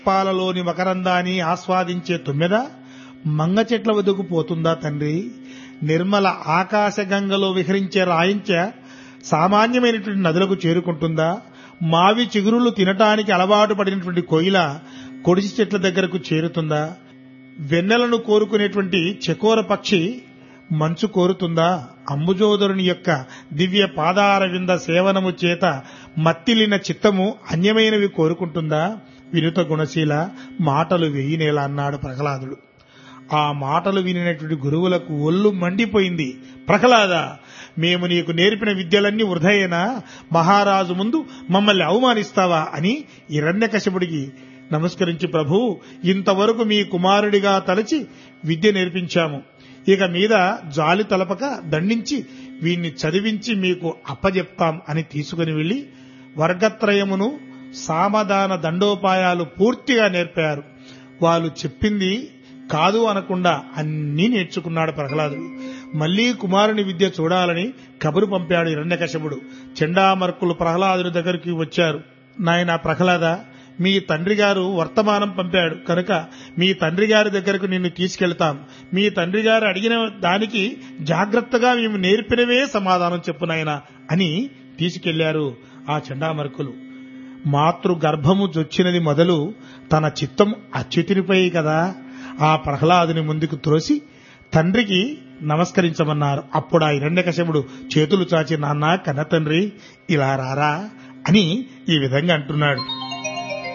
పాలలోని మకరందాన్ని ఆస్వాదించే తుమ్మెద మంగ చెట్ల వద్దకు పోతుందా తండ్రి నిర్మల ఆకాశ గంగలో విహరించే రాయించ సామాన్యమైనటువంటి నదులకు చేరుకుంటుందా మావి చిగురులు తినటానికి అలవాటు పడినటువంటి కోయిల కొడిసి చెట్ల దగ్గరకు చేరుతుందా వెన్నెలను కోరుకునేటువంటి చకోర పక్షి మంచు కోరుతుందా అంబుజోదరుని యొక్క దివ్య పాదార వింద సేవనము చేత మత్తిలిన చిత్తము అన్యమైనవి కోరుకుంటుందా వినుత గుణశీల మాటలు వెయ్యినేలా అన్నాడు ప్రహ్లాదుడు ఆ మాటలు వినినటువంటి గురువులకు ఒళ్ళు మండిపోయింది ప్రహ్లాద మేము నీకు నేర్పిన విద్యలన్నీ వృధయేనా మహారాజు ముందు మమ్మల్ని అవమానిస్తావా అని హిరణ్యకశపుడికి నమస్కరించి ప్రభు ఇంతవరకు మీ కుమారుడిగా తలచి విద్య నేర్పించాము ఇక మీద జాలి తలపక దండించి వీణ్ణి చదివించి మీకు అప్పజెప్తాం అని తీసుకుని వెళ్లి వర్గత్రయమును సామధాన దండోపాయాలు పూర్తిగా నేర్పారు వాళ్ళు చెప్పింది కాదు అనకుండా అన్నీ నేర్చుకున్నాడు ప్రహ్లాదుడు మళ్లీ కుమారుని విద్య చూడాలని కబురు పంపాడు హిరణ్యకశపుడు చెండామర్కులు ప్రహ్లాదుడి దగ్గరికి వచ్చారు నాయన ప్రహ్లాద మీ తండ్రి గారు వర్తమానం పంపాడు కనుక మీ తండ్రి గారి దగ్గరకు నిన్ను తీసుకెళ్తాం మీ తండ్రి గారు అడిగిన దానికి జాగ్రత్తగా మేము నేర్పినవే సమాధానం చెప్పు నాయన అని తీసుకెళ్లారు ఆ చండామర్కులు మాతృ గర్భము జొచ్చినది మొదలు తన చిత్తం అచ్యుతినిపై కదా ఆ ప్రహ్లాదుని ముందుకు త్రోసి తండ్రికి నమస్కరించమన్నారు అప్పుడు ఆ హిరణ్యకశపుడు చేతులు చాచి నాన్న కన్న తండ్రి ఇలా రారా అని ఈ విధంగా అంటున్నాడు